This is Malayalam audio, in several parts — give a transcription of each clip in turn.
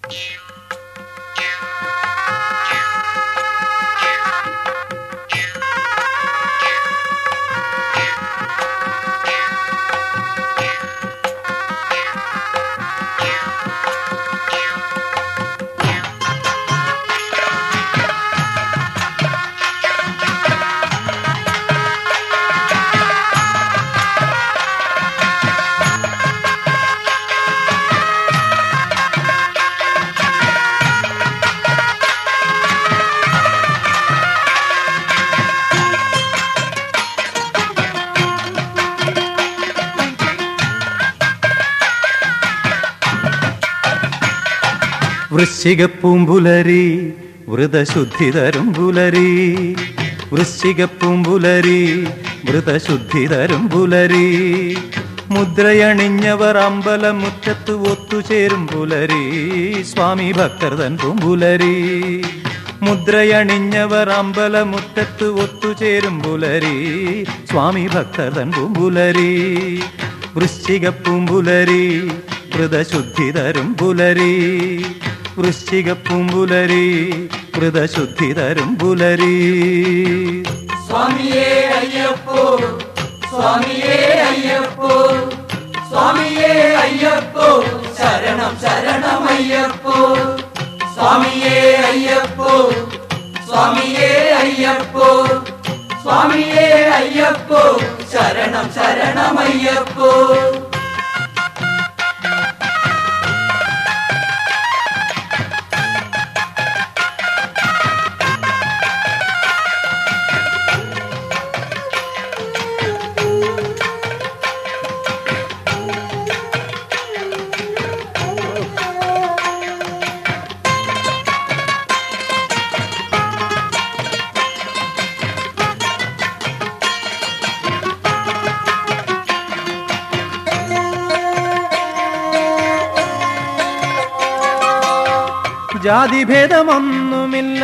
വൃശ്ചിക പൂമ്പുലരി വ്രതശുദ്ധി തരും പുലരി വൃശ്ചിക പൂമ്പുലരി വ്രതശുദ്ധി തരും പുലരി മുദ്രയണിഞ്ഞവർ അമ്പലമുറ്റത്ത് ഒത്തുചേരും പുലരി സ്വാമി ഭക്തർ തൻ പൂമ്പുലരി മുദ്രയണിഞ്ഞവർ അമ്പലമുറ്റത്ത് ഒത്തുചേരും പുലരി സ്വാമി ഭക്തർ തൻ പൂമ്പുലരി വൃശ്ചിക പൂമ്പുലരി വ്രതശുദ്ധി തരും പുലരി വൃശ്ചിക പൂമ്പുലരി വ്രതശുദ്ധി തരും പുലരി സ്വാമിയേ അയ്യപ്പോ സ്വാമിയേ അയ്യപ്പോ സ്വാമിയേ അയ്യപ്പോ ശരണം ശരണം അയ്യപ്പോ സ്വാമിയേ അയ്യപ്പോ സ്വാമിയേ അയ്യപ്പോ സ്വാമിയേ അയ്യപ്പോ ശരണം ശരണം അയ്യപ്പോ ജാതിഭേദമൊന്നുമില്ല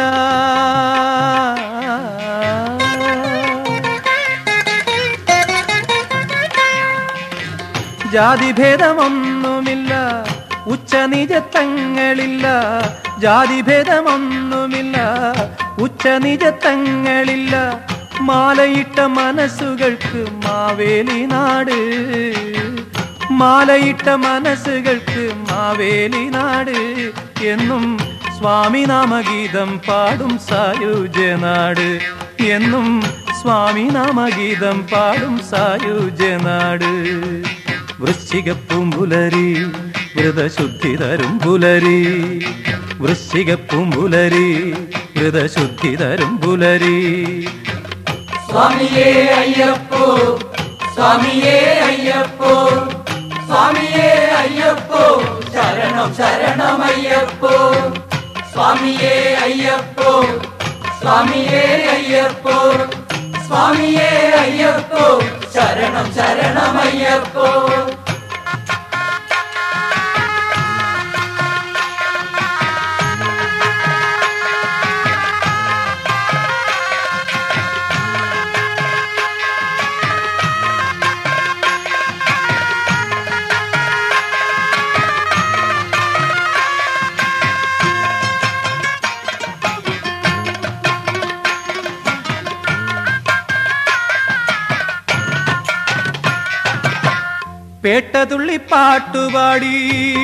ജാതിഭേദമൊന്നുമില്ല ഉച്ചനിജത്തങ്ങളില്ല ജാതിഭേദമൊന്നുമില്ല ഉച്ചനിജത്തങ്ങളില്ല മാലയിട്ട മനസ്സുകൾക്ക് മാവേലി നാട് മാലയിട്ട മനസ്സുകൾക്ക് മാവേലി നാട് എന്നും സ്വാമി നാമഗീതം പാടും സായുജ്യനാട് എന്നും സ്വാമി നാമഗീതം പാടും സായുജ്യനാട് വൃശ്ചിക പൂമ്പുലരി വ്രതശുദ്ധി തരും പുലരി വൃശ്ചിക പൂമ്പുലരി വ്രതശുദ്ധി തരും പുലരി സ്വാമിയേ അയ്യപ്പോ സ്വാമിയേ അയ്യപ്പോ സ്വാമിയേ അയ്യപ്പോ ശരണം ശരണം അയ്യപ്പോ സ്വാമിയേ അയ്യപ്പോ സ്വാമിയേ അയ്യപ്പോ സ്വാമിയേ അയ്യപ്പോ ശരണം ശരണം അയ്യപ്പോ പേട്ടതുള്ളി പാട്ടുപാടി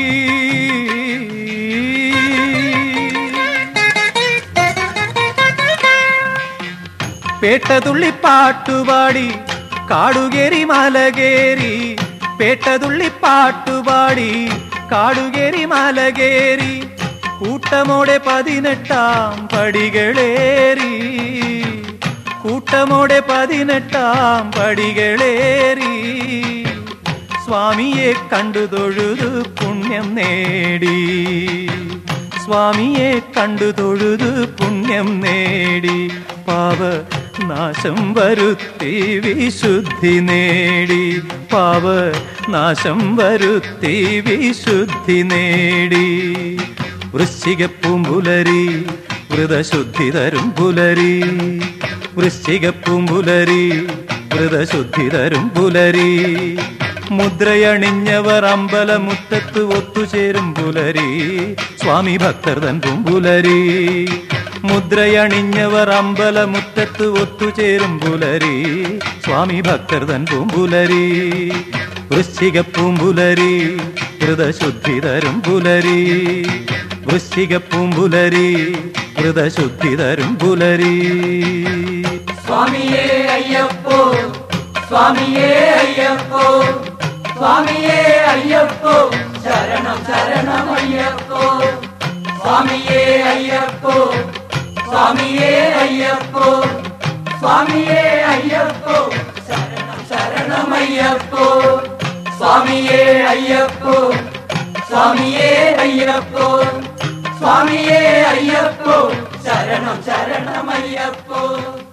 പേട്ടതുള്ളി പാട്ടുപാടി കാടുകേറി മലകേറി പേട്ടതുള്ളി പാട്ടുപാടി കാടുകേറി മലകേറി കൂട്ടമോടെ പതിനെട്ടാം പടികളേറി കൂട്ടമോടെ പതിനെട്ടാം പടികളേറി സ്വാമിയെ കണ്ടു തൊഴുതു പുണ്യം നേടി സ്വാമിയെ കണ്ടു തൊഴുതു പുണ്യം നേടി പാവ നാശം വരുത്തി വിശുദ്ധി നേടി പാവ നാശം വരുത്തി വിശുദ്ധി നേടി വൃശ്ചിക പൂമ്പുലരി വ്രതശുദ്ധി തരും പുലരി വൃശ്ചിക പൂമ്പുലരി വ്രതശുദ്ധി തരും പുലരി മുദ്രയണിഞ്ഞവർ അമ്പലമുറ്റത്ത് ഒത്തുചേരും പുലരി സ്വാമി ഭക്തർ തൻ പൂമ്പുലരി മുദ്രയണിഞ്ഞവർ അമ്പലമുറ്റത്ത് ഒത്തുചേരും പുലരി സ്വാമി ഭക്തർ തൻ പൂമ്പുലരി വൃശ്ചിക പൂമ്പുലരി ഹൃദശുദ്ധി തരും പുലരി വൃശ്ചിക പൂമ്പുലരി ഹൃദശുദ്ധി തരും പുലരി സ്വാമിയേ അയ്യപ്പോ സ്വാമിയേ അയ്യപ്പോ സ്വാമിയേ അയ്യപ്പോ ശരണം ശരണം അയ്യപ്പോ സ്വാമിയേ അയ്യപ്പോ സ്വാമിയേ അയ്യപ്പോ സ്വാമിയേ അയ്യപ്പോ ശരണം ശരണം അയ്യപ്പോ സ്വാമിയേ അയ്യപ്പോ സ്വാമിയേ അയ്യപ്പോ സ്വാമിയേ അയ്യപ്പോ ശരണം ശരണം അയ്യപ്പോ